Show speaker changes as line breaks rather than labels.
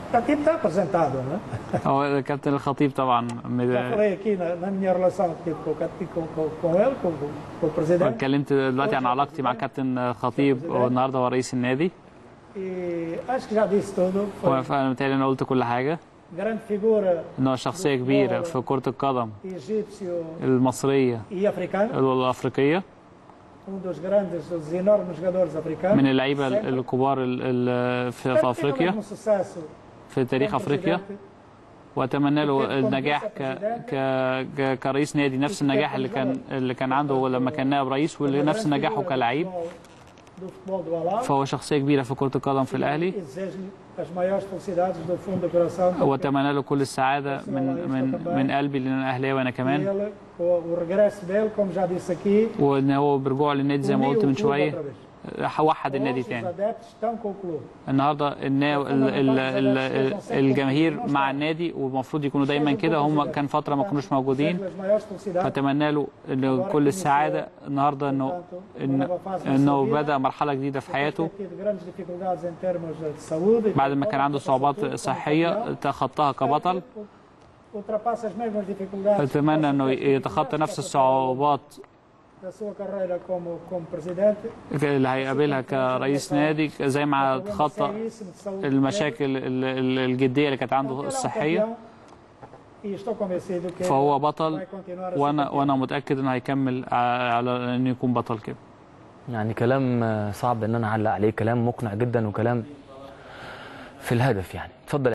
Portanto, está apresentado, né?
هو كابتن الخطيب طبعا
Já
مد-
falei aqui na, na minha relação que tive com, o Cati- com, com, com ele, com, com o presidente,
اتكلمت دلوقتي عن علاقتي مع كابتن الخطيب والنهارده هو رئيس النادي
e acho que já disse tudo.
هو
Foi
فانا متهيألي انا قلت كل حاجه
grande figura
ان هو شخصيه كبيره في كره القدم
egípcio
المصريه
e africano,
والافريقيه
um dos grandes, dos enormes jogadores africanos.
من اللعيبه
sempre.
الكبار ال- ال- في,
Espero
في
que tenha o
افريقيا
mesmo sucesso
في تاريخ
como
افريقيا
presidente.
واتمنى له النجاح ك... ك... ك... كرئيس نادي نفس النجاح اللي كان اللي كان عنده لما كان نائب رئيس ونفس نجاحه كلاعب
Do futebol do Alá.
فهو شخصيه كبيره في كره القدم في الاهلي
E desejo-lhe as maiores felicidades do fundo do coração.
واتمنى له كل السعاده من من من قلبي لان انا اهلاوي انا
E
كمان
ele, com o regresso dele, como já disse aqui,
وان هو برجوعه للنادي زي ما
uniu
قلت
o
من
clube
شويه
outra vez.
وحد النادي
Hoje os
تاني
adeptos estão com o clube.
النهارده النا... ال... ال... ال... الجماهير مع النادي والمفروض يكونوا دايما كده هم كان فتره ما كانوش موجودين
Desejo-lhe as maiores felicidades.
فاتمنى له إنه كل السعاده النهارده انه إن... انه بدا مرحله جديده في حياته
Tem tido grandes dificuldades em termos de saúde.
بعد ما كان عنده صعوبات صحيه تخطاها كبطل
Ultrapassa as mesmas dificuldades
اتمنى انه يتخطى نفس الصعوبات
da sua carreira como, como presidente.
اللي هيقابلها كرئيس نادي زي ما
Problema
تخطى
seríssimo de saúde
المشاكل ال- ال- الجديه اللي كانت
dele.
عنده
Ele é um
الصحيه
campeão E estou convencido que
فهو
vai
بطل
continuar a ser
وانا
campeão.
وانا متاكد انه هيكمل ع- على انه يكون بطل كده
يعني كلام آه، صعب ان انا اعلق عليه كلام مقنع جدا وكلام في الهدف يعني اتفضل